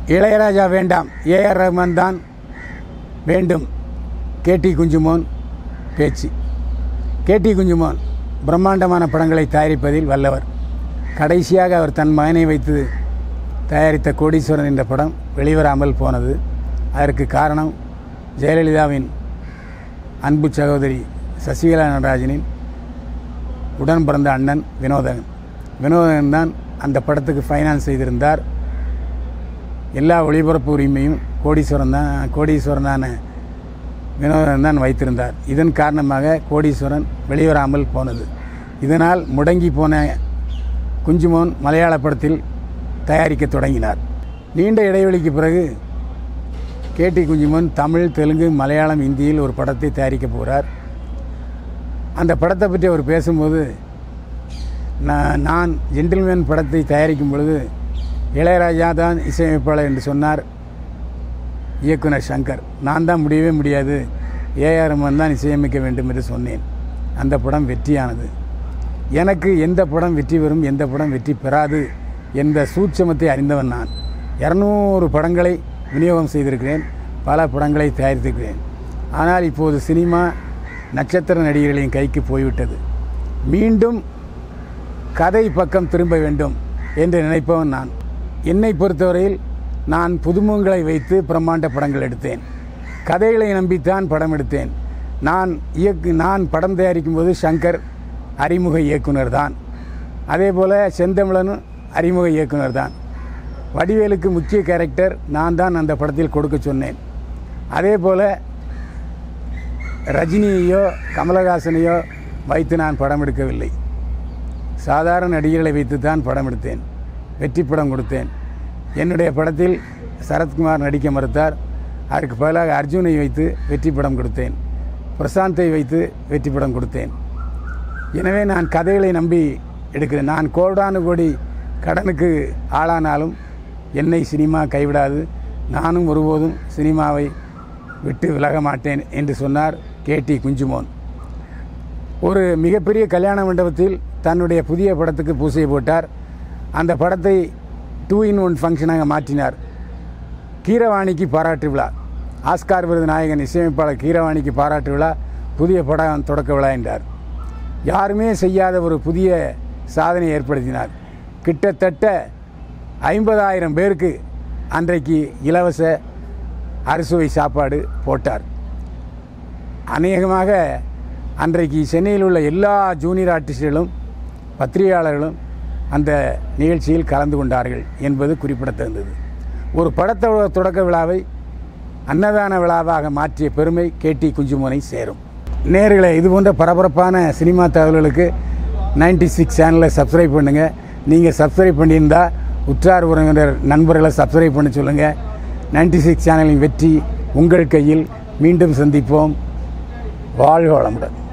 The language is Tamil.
இளையராஜா வேண்டாம் ஏஆர் ரஹ்மான் தான் வேண்டும் கேடி குஞ்சுமோன் பேச்சு கேடி குஞ்சுமோன் பிரம்மாண்டமான படங்களை தயாரிப்பதில் வல்லவர் கடைசியாக அவர் தன் மகனை வைத்து தயாரித்த கோடீஸ்வரன் என்ற படம் வெளிவராமல் போனது அதற்கு காரணம் ஜெயலலிதாவின் அன்பு சகோதரி சசிகலா நடராஜனின் உடன் பிறந்த அண்ணன் வினோதன் வினோதன் தான் அந்த படத்துக்கு ஃபைனான்ஸ் செய்திருந்தார் எல்லா ஒளிபரப்பு உரிமையும் கோடீஸ்வரன் தான் கோடீஸ்வரனான வினோதன் தான் வைத்திருந்தார் இதன் காரணமாக கோடீஸ்வரன் வெளிவராமல் போனது இதனால் முடங்கி போன குஞ்சுமோன் மலையாள படத்தில் தயாரிக்க தொடங்கினார் நீண்ட இடைவெளிக்கு பிறகு கேடி குஞ்சுமோன் தமிழ் தெலுங்கு மலையாளம் இந்தியில் ஒரு படத்தை தயாரிக்க போகிறார் அந்த படத்தை பற்றி அவர் பேசும்போது நான் நான் ஜென்டில்மேன் படத்தை தயாரிக்கும் பொழுது இளையராஜா தான் இசையமைப்பாளர் என்று சொன்னார் இயக்குனர் சங்கர் நான் தான் முடியவே முடியாது ஏஆர் ரஹ்மான் தான் இசையமைக்க வேண்டும் என்று சொன்னேன் அந்த படம் வெற்றியானது எனக்கு எந்த படம் வெற்றி பெறும் எந்த படம் வெற்றி பெறாது என்ற சூட்சமத்தை அறிந்தவன் நான் இரநூறு படங்களை விநியோகம் செய்திருக்கிறேன் பல படங்களை தயாரித்திருக்கிறேன் ஆனால் இப்போது சினிமா நட்சத்திர நடிகர்களின் கைக்கு போய்விட்டது மீண்டும் கதை பக்கம் திரும்ப வேண்டும் என்று நினைப்பவன் நான் என்னை பொறுத்தவரையில் நான் புதுமுகங்களை வைத்து பிரம்மாண்ட படங்கள் எடுத்தேன் கதைகளை நம்பித்தான் படம் எடுத்தேன் நான் இயக்கு நான் படம் தயாரிக்கும் போது சங்கர் அறிமுக இயக்குனர் தான் அதே போல் செந்தமிழனும் அறிமுக இயக்குனர் தான் வடிவேலுக்கு முக்கிய கேரக்டர் நான் தான் அந்த படத்தில் கொடுக்க சொன்னேன் அதே போல் ரஜினியையோ கமலஹாசனையோ வைத்து நான் படம் எடுக்கவில்லை சாதாரண நடிகர்களை வைத்து தான் படம் எடுத்தேன் வெற்றி படம் கொடுத்தேன் என்னுடைய படத்தில் சரத்குமார் நடிக்க மறுத்தார் அதற்கு பதிலாக அர்ஜுனை வைத்து வெற்றி படம் கொடுத்தேன் பிரசாந்தை வைத்து வெற்றி படம் கொடுத்தேன் எனவே நான் கதைகளை நம்பி எடுக்கிறேன் நான் கோடானு கோடி கடனுக்கு ஆளானாலும் என்னை சினிமா கைவிடாது நானும் ஒருபோதும் சினிமாவை விட்டு விலக மாட்டேன் என்று சொன்னார் கேடி குஞ்சுமோன் ஒரு மிகப்பெரிய கல்யாண மண்டபத்தில் தன்னுடைய புதிய படத்துக்கு பூசை போட்டார் அந்த படத்தை டூ இன் ஒன் ஃபங்க்ஷனாக மாற்றினார் கீரவாணிக்கு பாராட்டு விழா ஆஸ்கார் விருது நாயகன் இசையமைப்பாளர் கீரவாணிக்கு பாராட்டு விழா புதிய படம் தொடக்க விழா என்றார் யாருமே செய்யாத ஒரு புதிய சாதனை ஏற்படுத்தினார் கிட்டத்தட்ட ஐம்பதாயிரம் பேருக்கு அன்றைக்கு இலவச அறுசுவை சாப்பாடு போட்டார் அநேகமாக அன்றைக்கு சென்னையில் உள்ள எல்லா ஜூனியர் ஆர்டிஸ்டுகளும் பத்திரிகையாளர்களும் அந்த நிகழ்ச்சியில் கலந்து கொண்டார்கள் என்பது குறிப்பிடத்தகுந்தது ஒரு படத்தோட தொடக்க விழாவை அன்னதான விழாவாக மாற்றிய பெருமை கேடி குஞ்சுமோனை சேரும் நேர்களை இது போன்ற பரபரப்பான சினிமா தகவல்களுக்கு நைன்டி சிக்ஸ் சேனலை சப்ஸ்கிரைப் பண்ணுங்கள் நீங்கள் சப்ஸ்கிரைப் பண்ணியிருந்தா உற்றார் உறவினர் நண்பர்களை சப்ஸ்கிரைப் பண்ண சொல்லுங்கள் நைன்டி சிக்ஸ் சேனலின் வெற்றி உங்கள் கையில் மீண்டும் சந்திப்போம் வாழ்க வளமுடன்